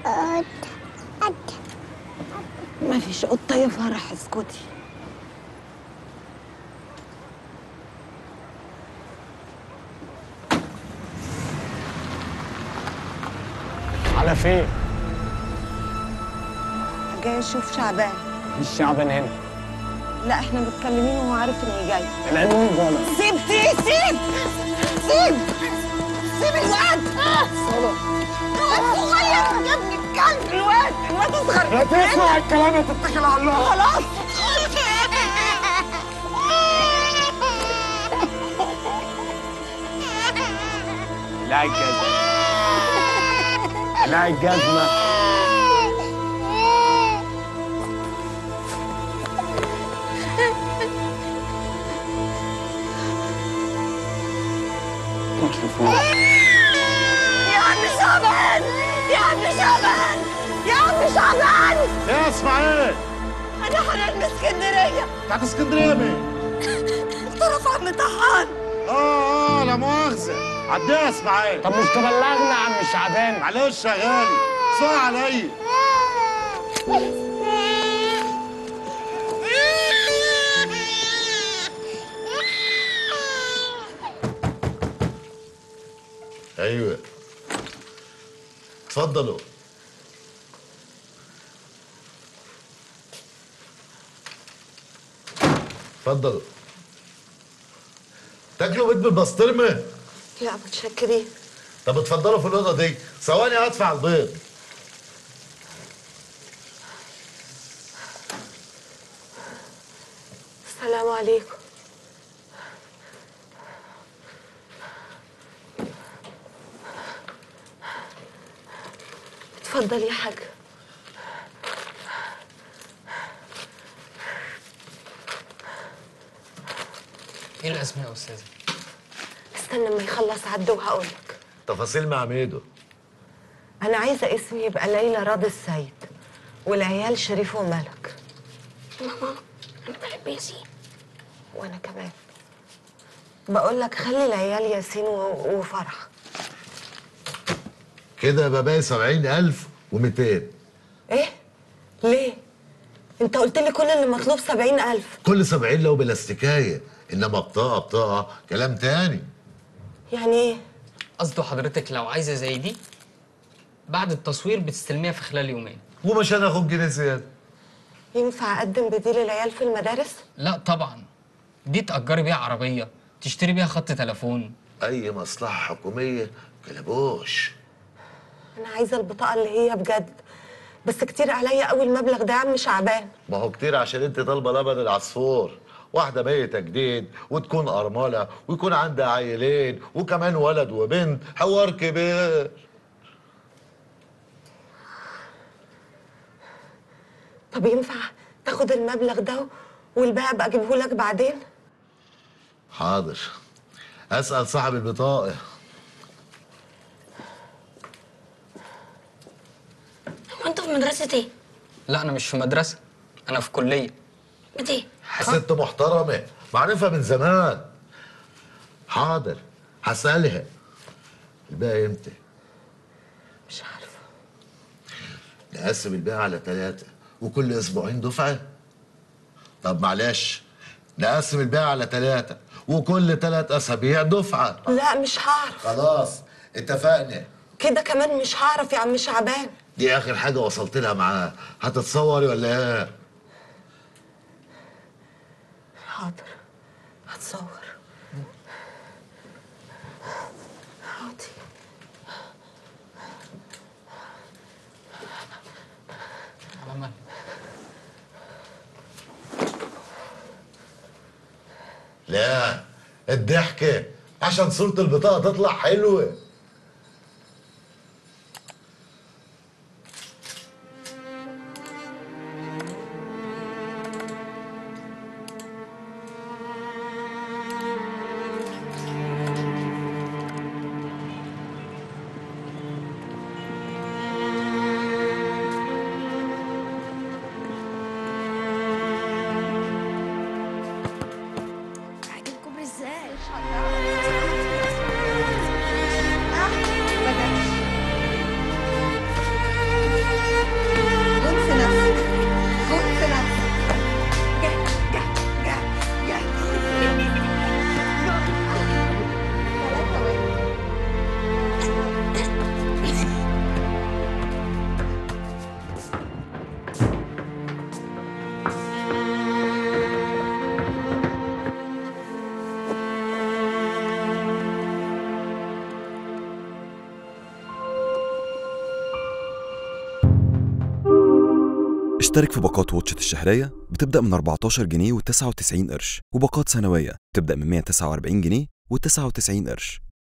ما فيش قطة يا فرح اسكتي على فين؟ جاي اشوف شعبان مش شعبان هنا لا احنا متكلمين وهو عارف اني جاي العنوان غلط سيب سيب سيب سيب سيب الواد الواد صغير يا ابن الكلب الواد الواد اصغر لا تسمع الكلام يا تتكل على الله خلاص لا الجزمة لا الجزمة يا عم شعبان يا عم شعبان يا عم شعبان يا اسماعيل انا حنان من اسكندريه بتاعت اسكندريه مين؟ طرف عم طحان اه اه لا مؤاخذه عديها يا اسماعيل طب مش تبلغنا يا عم شعبان معلش يا غالي صاع عليا ايوه اتفضلوا اتفضلوا تاكلوا بيض بالبسطرمه لا متشكرين طب اتفضلوا في الاوضه دي ثواني هدفع البيض السلام عليكم اتفضل يا حاج ايه الاسماء يا استاذه استنى ما يخلص عدو وهقولك تفاصيل مع ميدو انا عايزه اسمي يبقى ليلى راضي السيد والعيال شريف وملك ماما انا بحب ياسين وانا كمان بقول لك خلي العيال ياسين و- وفرح كده يبقى باقي 70200 ايه ليه انت قلت لي كل اللي مطلوب سبعين ألف كل 70 لو بلاستيكايه انما بطاقه بطاقه كلام تاني يعني ايه قصده حضرتك لو عايزه زي دي بعد التصوير بتستلميها في خلال يومين ومش هناخد جنيه زياده ينفع اقدم بدي للعيال في المدارس لا طبعا دي تأجري بيها عربيه تشتري بيها خط تليفون اي مصلحه حكوميه كلبوش انا عايزه البطاقه اللي هي بجد بس كتير عليا قوي المبلغ ده يا عم شعبان ما هو كتير عشان انت طالبه لبن العصفور واحده ميته جديد وتكون ارمله ويكون عندها عيلين وكمان ولد وبنت حوار كبير طب ينفع تاخد المبلغ ده والباقي ابقى اجيبه لك بعدين حاضر اسال صاحب البطاقه هو انت في مدرسة ايه؟ لا انا مش في مدرسه انا في كليه بت ايه؟ ست محترمه معرفه من زمان حاضر هسالها الباقي امتى مش عارفه نقسم البيع على ثلاثة وكل أسبوعين دفعة طب معلش نقسم البيع على ثلاثة وكل ثلاث أسابيع دفعة لا مش هعرف خلاص اتفقنا كده كمان مش هعرف يا عم شعبان دي آخر حاجة وصلت لها معاه هتتصوري ولا إيه؟ حاضر هتصور حاضر على مهلك لا الضحكة عشان صورة البطاقة تطلع حلوة هجيب كوبري ازاي؟ اشترك في باقات واتشت الشهرية بتبدأ من 14 جنيه و99 قرش وباقات سنوية بتبدأ من 149 جنيه و99 قرش